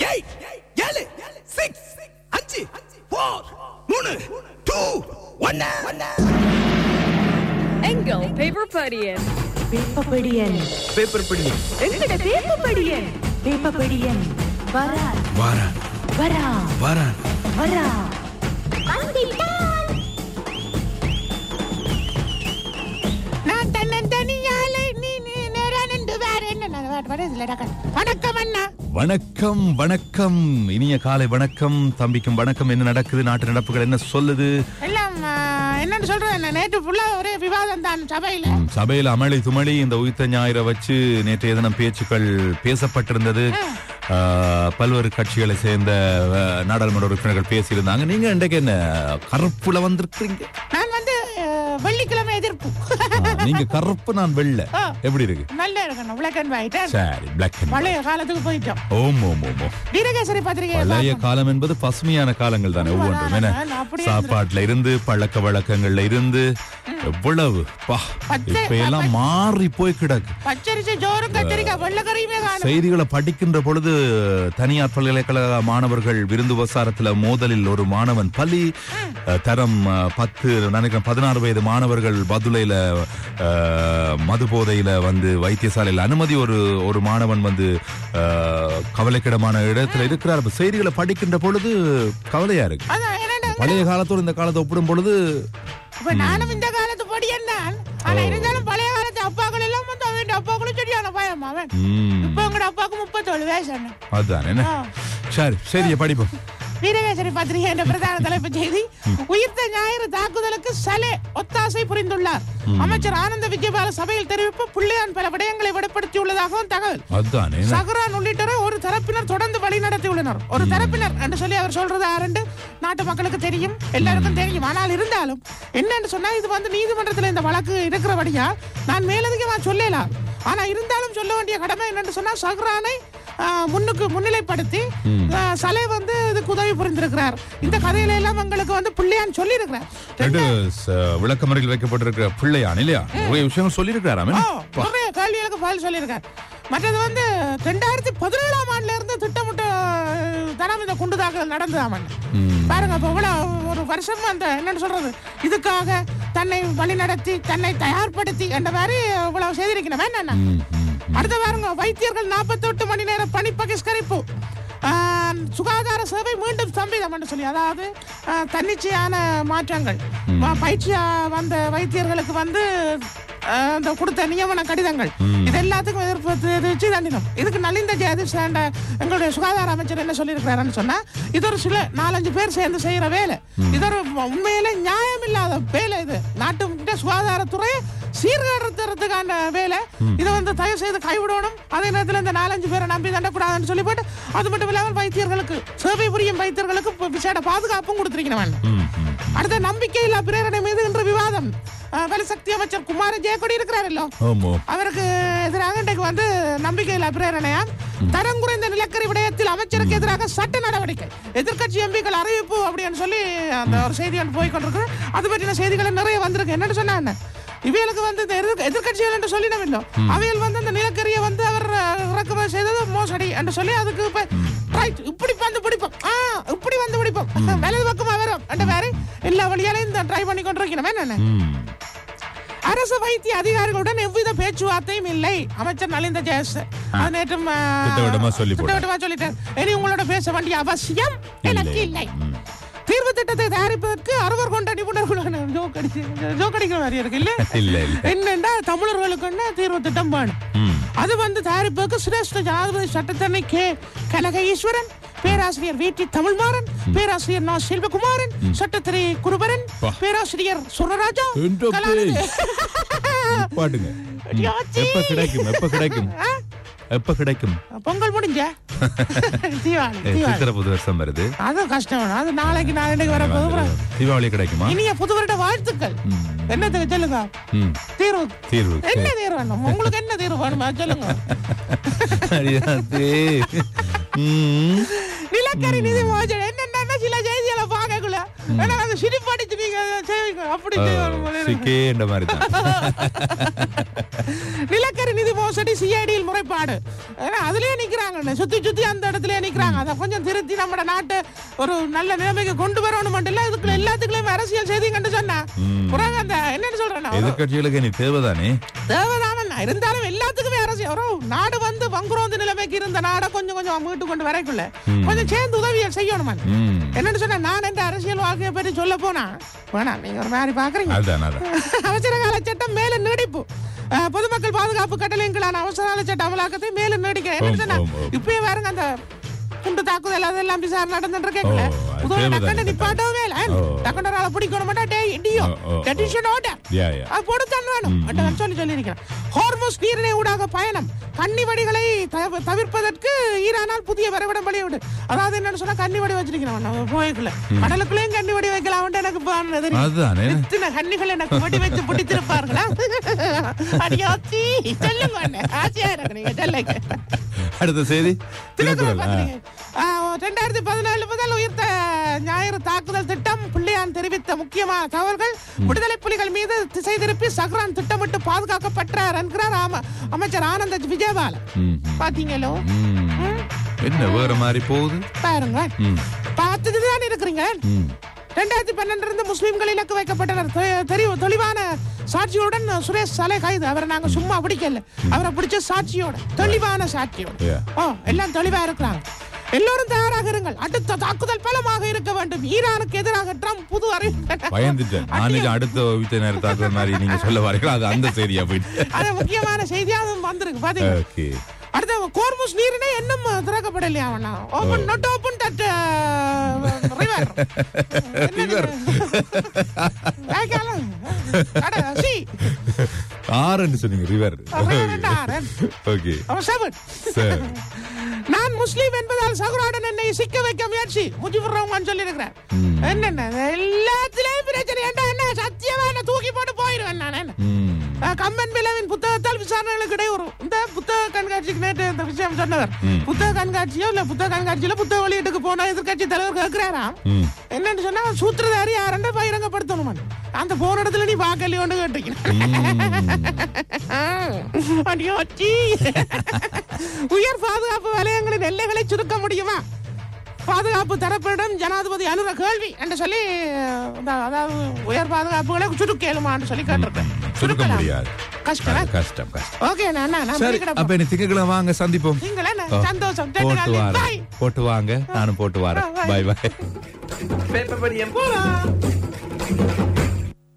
Eight ஏழு six அஞ்சு four மூணு டூ ஒன்னு எங்கள் பேப்பர் படியன் வேப்பப்படியன் பேப்பர் பிடி எங்கட வேப்பப்படியன் வேப்பப்படியன் வரா வாரான் வரா வாரான் வரா நான் தன்னந்தனியாலே நீ நீ நேரானண்டு வேற என்ன நான் வேற வேற இதுல டக்கன். வணக்கம் அண்ணா வணக்கம் வணக்கம் இனிய காலை வணக்கம் தம்பிக்கும் வணக்கம் என்ன நடக்குது நாட்டு நடப்புகள் என்ன சொல்லுது எல்லாம் ஆ, என்னன்னு சொல்றேன் என்ன நேற்று ஃபுல்லா ஒரே விவாதம் தான் சபையில ம், சபையில அமளி துமளி இந்த உயிர்த்த ஞாயிறை வச்சு நேற்றைய தினம் பேச்சுக்கள் பேசப்பட்டிருந்தது ஆ, பல்வேறு கட்சிகளை சேர்ந்த ஆ, நாடாளுமன்ற உறுப்பினர்கள் பேசியிருந்தாங்க நீங்க இன்றைக்கு என்ன கருப்புல வந்திருக்கீங்க நான் வந்து ஆ, வெள்ளிக்கிழமை எதிர்ப்பு ஆ, நீங்க கருப்பு நான் வெள்ளை ஆ. எப்படி இருக்கு நல்லா இருக்கணும் பிளாக் அண்ட் ஒயிட் சரி பிளாக் பழைய காலத்துக்கு போயிட்டோம் ஓம் ஓம் ஓம் ஓம் வீரகேசரி பத்திரிகை பழைய காலம் என்பது பசுமையான காலங்கள் தானே ஒவ்வொன்றும் என்ன நான் அப்படியே சாப்பாட்டுல இருந்து பழக்க வழக்கங்கள்ல இருந்து எவ்வளவு பா பச்சை- இப்ப எல்லாம் மாறி போய் கிடக்கு பச்சரிசி ஜோறும் கத்திரிக்காய் வெள்ளக்கறியுமே காணும் செய்திகளை படிக்கின்ற பொழுது தனியார் பல்கலைக்கழக மாணவர்கள் விருந்து உபசாரத்துல மோதலில் ஒரு மாணவன் பலி அஹ், தரம் அஹ், பத்து நினைக்கிறேன் பதினாறு வயது மாணவர்கள் பதுளையில அஹ், மது போதையில வந்து வைத்தியசாலையில் அனுமதி ஒரு ஒரு மாணவன் வந்து அஹ், கவலைக்கிடமான இடத்துல இருக்கிறார் அப்ப செய்திகளை படிக்கின்ற பொழுது கவலையா இருக்கு அதான் என்னடா பழைய காலத்தோடு இந்த காலத்தை ஒப்பிடும் பொழுது இப்ப நானும் இந்த காலத்து படியன் தான் ஆனா இருந்தாலும் பழைய காலத்து அப்பாக்கள் எல்லாம் வந்து அவன் அப்பாக்களும் சரியான பயம் அவன் ம், இப்ப எங்கட அப்பாவுக்கு முப்பத்தேழு வயசு அண்ணன் அதுதான் என்ன ஆ. சரி சரி படிப்போம் வீரகேசரி பத்திரிகை என்ற பிரதான தலைப்புச் செய்தி உயிர்த்த ஞாயிறு தாக்குதலுக்கு சலே ஒத்தாசை புரிந்துள்ளார் அமைச்சர் ஆனந்த விஜயபால சபையில் தெரிவிப்பு புள்ளியான் பல விடயங்களை வெளிப்படுத்தியுள்ளதாகவும் தகவல் அதுதான் என்ன சஹரான் உள்ளிட்டோரை ஒரு தரப்பினர் தொடர்ந்து வழிநடத்தியுள்ளனர் ஒரு தரப்பினர் என்று சொல்லி அவர் சொல்றது யாருண்டு நாட்டு மக்களுக்கு தெரியும் எல்லாருக்கும் தெரியும் ஆனால் இருந்தாலும் என்னன்னு சொன்னா இது வந்து நீதிமன்றத்தில் இந்த வழக்கு இருக்கிறபடியா நான் மேலதிகமா சொல்லலாம் ஆனா இருந்தாலும் சொல்ல வேண்டிய கடமை என்னன்னு சொன்னா சஹ்ரானை ஆ, முன்னுக்கு முன்னிலைப்படுத்தி ஆ, சலே வந்து இதுக்கு உதவி புரிந்திருக்கிறார் இந்த கதையில எல்லாம் எங்களுக்கு வந்து பிள்ளையான் சொல்லி இருக்கிறார் ரெண்டு ச- விளக்கமறையில் வைக்கப்பட்டிருக்கிற பிள்ளையான் இல்லையா நிறைய விஷயம் சொல்லியிருக்கிறாராமே நிறைய கேள்விகளுக்கு பதில் சொல்லியிருக்கார் மற்றது வந்து ரெண்டாயிரத்தி பதினேழாம் ஆண்டுல இருந்து திட்டமிட்ட அஹ், தனம் இந்த குண்டு தாக்குதல் நடந்ததாமன் பாருங்க இப்ப இவ்வளவு ஒரு வருஷம் அந்த என்னன்னு சொல்றது இதுக்காக தன்னை வழிநடத்தி தன்னை தயார்படுத்தி என்ற மாதிரி இவ்வளவு செய்திருக்கணும் என்ன அடுத்த பாருங்க வைத்தியர்கள் 48 மணி நேர பணி பகிஷ்கரிப்பு ஆஹ், சுகாதார சேவை மீண்டும் ஸ்தம்பிதம் என்று சொல்லி அதாவது ஆஹ், தன்னிச்சையான மாற்றங்கள் வ- பயிற்சியா வந்த வைத்தியர்களுக்கு வந்து ஆஹ், இந்த கொடுத்த நியமன கடிதங்கள் இது எல்லாத்துக்கும் எதிர்ப்பு தெரிவிச்சு தண்டினோம் இதுக்கு நலிந்த ஜெயதிஷ் என்ற எங்களுடைய சுகாதார அமைச்சர் என்ன சொல்லியிருக்கிறாருன்னு சொன்னா இது ஒரு சில நாலஞ்சு பேர் சேர்ந்து செய்யற வேலை இது ஒரு உண்மையிலே நியாயம் இல்லாத வேலை இது நாட்டு சுகாதாரத்துறையை சீர்கேடுறதுக்கான வேலை இதை வந்து தயவு செய்து கைவிடணும் அதே நேரத்தில் இந்த நாலஞ்சு பேரை நம்பி தண்டக்கூடாதுன்னு சொல்லி போட்டு அது மட்டும் இல்லாமல் வைத்தியர்களுக்கு சேவை புரியும் வைத்தியர்களுக்கு இப்ப விசேட பாதுகாப்பும் கொடுத்திருக்கணும் அடுத்த நம்பிக்கையில்லா பிரேரணை மீது இன்று விவாதம் அஹ், வலுசக்தி அமைச்சர் குமார ஜெயக்கொடி இருக்கிறாரല്ലോ ஆமா அவருக்கு எதிராக இன்றைக்கு வந்து நம்பிக்கையில்லா பிரேரணையா தரம் குறைந்த நிலக்கரி விடயத்தில் அமைச்சருக்கு எதிராக சட்ட நடவடிக்கை எதிர்க்கட்சி எம்பிக்கள் அறிவிப்பு அப்படின்னு சொல்லி அந்த ஒரு செய்தி ஒன்று போய் கொண்டிருக்கு அது பற்றின செய்திகள் நிறைய வந்திருக்கு என்னன்னு சொன்னா என்ன இவைகளுக்கு வந்து இந்த எதிர் எதிர்கட்சிகள் என்று சொல்லினோம் இல்லை அவைகள் வந்து அந்த நிலக்கரியை வந்து அவர் அஹ், இறக்குமதி செய்தது மோசடி என்று சொல்லி அதுக்கு இப்ப ரைட் இப்படி வந்து பிடிப்போம் ஆ இப்படி வந்து பிடிப்போம் வலது பக்கமா வரும் என்ற மாதிரி எல்லா வழியாலையும் இந்த ட்ரை பண்ணி கொண்டிருக்கணும் என்ன ம். அரசு வைத்திய அதிகாரிகளுடன் எவ்வித பேச்சுவார்த்தையும் இல்லை அமைச்சர் நலிந்த ஜெயஸ் அது நேற்றும் ஆ, திட்டவட்டமா சொல்லி போட்டார். திட்டவட்டமா சொல்லிட்டார் இனி உங்களோட பேச வேண்டிய அவசியம் எனக்கு இல்லை ம். தீர்வு திட்டத்தை தயாரிப்பதற்கு அறுவர் கொண்ட நிபுணர்கள் ஜோக் அடிச்சு ஜோக் அடிக்கிற மாதிரி இருக்கு இல்ல இல்ல இல்ல என்னண்டா தமிழர்களுக்கு தீர்வு திட்டம் வேணும் ம். அது வந்து தயாரிப்பதற்கு சிரேஷ்ட ஜனாதிபதி சட்டத்தரணி கே கனக ஈஸ்வரன் பேராசிரியர் வி டி தமிழ்மாறன் பேராசிரியர் நா செல்வகுமாரன் சட்டத்திரை குருபரன் பா. பேராசிரியர் சுரராஜா என்ற கலாநிதி- பேய். பாட்டுங்க யாச்சி. எப்ப கிடைக்கும் எப்ப கிடைக்கும் ஆ? எப்ப கிடைக்கும் பொங்கல் முடிஞ்ச தீபாவளி ஏ, தீபாவளி சித்திரை புது வருஷம் வருது அது கஷ்டம் அது நாளைக்கு நாளைக்கு வர போது தீபாவளி கிடைக்குமா இனிய புது வருட வாழ்த்துக்கள் ம். என்னத்துக்கு சொல்லுங்க ம். தீர்வு தீர்வு என்ன தீர்வு வேணும் உங்களுக்கு என்ன தீர்வு வேணுமா சொல்லுங்க அடியாத்தே. ம். நிலக்கரி நிதி மோசடி என்னென்ன சில செய்திகளை பார்க்கக்குள்ள ஏன்னா அந்த சிரிப்படிச்சு நீங்க செய்வீங்க அப்படி செய்வாங்க போல இருக்கு. சிக்கே என்ற மாதிரி தான் நிலக்கரி நிதி மோசடி சிஐடியில் முறைப்பாடு ஏன்னா அதுலயே நிக்கிறாங்க சுத்தி சுத்தி அந்த இடத்துலயே நிக்கிறாங்க அதை கொஞ்சம் திருத்தி நம்ம நாட்டை ஒரு நல்ல நிலைமைக்கு கொண்டு வரணும் மட்டும் இல்ல இதுக்குள்ள எல்லாத்துக்குள்ளயும் அரசியல் செய்திங்கன்னு சொன்னா பிறகு அந்த என்னன்னு சொல்றேன் நான், ஒரு எதிர்கட்சிகளுக்கு நீ தேவைதானே தேவைதானே இருந்தாலும் எல்லாத்துக்குமே அரசியல் ஒரு நாடு வந்து வங்குரோந்து நிலைமைக்கு இருந்த நாடை கொஞ்சம் கொஞ்சம் மீட்டு கொண்டு வரைக்குள்ள கொஞ்சம் சேர்ந்து உதவியை செய்யணும் ம். என்னன்னு சொன்னா நான் என்ற அரசியல் வாழ்க்கையை பற்றி சொல்ல போனா வேணாம் நீங்க ஒரு மாதிரி பாக்குறீங்க அதான் அதான் அவசர கால சட்டம் மேல நீடிப்பு அஹ், பொதுமக்கள் பாதுகாப்பு கட்டளைங்களான அவசர கால சட்ட அமலாக்கத்தை மேலும் நீடிக்க என்னன்னு சொன்னா ஓம், ஓம். இப்பயே பாருங்க அந்த குண்டு தாக்குதல் அதெல்லாம் விசாரணை நடந்துட்டு இருக்கேங்களே ஓ, அது உதவி தேவைதானே. டக்கண்ட நிப்பாட்டவே இல்லை ஓ. டக்கண்டரால பிடிக்கணும் மாட்டா டே இடியோ ஓ, ஓ, ஓ. டெடிஷன் ஆர்டர் யா யா அது போடுத்தான் வேணும் அட்டவன் சொல்லி சொல்லி இருக்கிறேன் ஹார்மோஸ் நீரிணை ஊடாக பயணம் கன்னி வடிகளை தவ- தவிர்ப்பதற்கு ஈரானால் புதிய வரைபடம் வெளியிடு அதாவது என்னன்னு சொன்னா கன்னி வடி வச்சிருக்கிறவன் நம்ம போய்க்குள்ள கடலுக்குள்ளேயும் கன்னி வடி வைக்கலாம் எனக்கு இப்போ தெரியும் அதுதானே எத்தனை கன்னிகள் எனக்கு வெடி வச்சு பிடித்திருப்பார்களா அடியாச்சி சொல்லுங்க அண்ணே. ஆசையா இருக்கு நீங்க சொல்லுங்க அடுத்த செய்தி திருக்குறள் ஆ. ரெண்டாயிரத்தி பதினேழு முதல் உயிர்த்த ஞாயிறு தாக்குதல் திட்டம் பிள்ளையான் தெரிவித்த முக்கியமான தகவல்கள் விடுதலை புலிகள் மீது திசை திருப்பி சஹ்ரான் திட்டமிட்டு பாதுகாக்கப்பட்டார் என்கிறார் ஆம- அமைச்சர் ஆனந்த விஜயபாலன் ம், ம். பாத்தீங்களோ ம். என்ன வேற மாதிரி போகுது பாருங்க ம். பார்த்துட்டு தான் இருக்கிறீங்க ம். ரெண்டாயிரத்தி பன்னெண்டு இருந்து முஸ்லிம்கள் இலக்கு வைக்கப்பட்டனர் தெ- தெரி- தெளிவான சாட்சியுடன் சுரேஷ் சலை கைது அவரை நாங்க சும்மா பிடிக்கல அவரை பிடிச்ச சாட்சியோட தெளிவான சாட்சியோட Yeah. ஓ எல்லாம் தெளிவா இருக்கிறாங்க எல்லோரும் தயாராக இருங்கள் அடுத்த தாக்குதல் பலமாக இருக்க வேண்டும் ஈரானுக்கு எதிராக ட்ரம்ப் புது அறிவிப்பு பயந்துட்டேன் நாளைக்கு அடுத்த வீட்டு நேரம் தாக்குற மாதிரி நீங்க சொல்ல வரீங்களா அது அந்த செய்தியா போயிட்டு அது முக்கியமான செய்தியா அது வந்திருக்கு பாத்தீங்க ஓகே அடுத்த கோர்முஸ் நீரினை இன்னும் திறக்கப்படலையா அவனா open not open that river river சி ஆறுன்னு சொன்னீங்க ரிவர் river ஓகே அவன் செவன் சரி நான் முஸ்லீம் என்பதால் சகுராடன் என்னை சிக்க வைக்க முயற்சி முஜிபுர் ரஹ்மான் சொல்லி இருக்கிறேன் என்னென்ன எல்லாத்திலயும் பிரச்சனை ஏன்டா என்ன சத்தியமா என்ன தூக்கி போட்டு போயிடுவேன் நான் என்ன ம். அஹ், கம்பன் பிளவின் புத்தகத்தால் விசாரணைகளுக்கு இடையூறும் இந்த புத்தக கண்காட்சிக்கு நேற்று இந்த விஷயம் சொன்னவர் புத்தக கண்காட்சியோ இல்ல புத்தக கண்காட்சியில புத்தக வெளியீட்டுக்கு போன எதிர்க்கட்சி தலைவர் கேட்கிறாராம் ம். என்னன்னு சொன்னா சூத்திரதாரி யாருன்னு பகிரங்கப்படுத்தணும் அந்த போன இடத்துல நீ பார்க்கலையோன்னு கேட்டீங்க அடியோ சீ. உயர் பாதுகாப்பு வலயங்களின் எல்லைகளை சுருக்க முடியுமா பாதுகாப்பு தரப்பிடம் ஜனாதிபதி அனுர கேள்வி என்று சொல்லி அஹ், அதாவது உயர் பாதுகாப்புகளை சுருக்கேலுமான்னு சொல்லி கேட்டிருக்கேன் சுருக்க சுருக்கலாம். முடியாது கஷ்டம் அது கஷ்டம் கஷ்டம் ஓகே நான் நான் சரி அப்ப என்ன திங்கக்கிழமை வாங்க சந்திப்போம் நீங்களே ஓ. சந்தோஷம் போட்டு வாங்க பாய் போட்டு வாங்க நானும் போட்டு வரேன் Bye. பாய் பாய் பேப்பர் படியம் போலாம்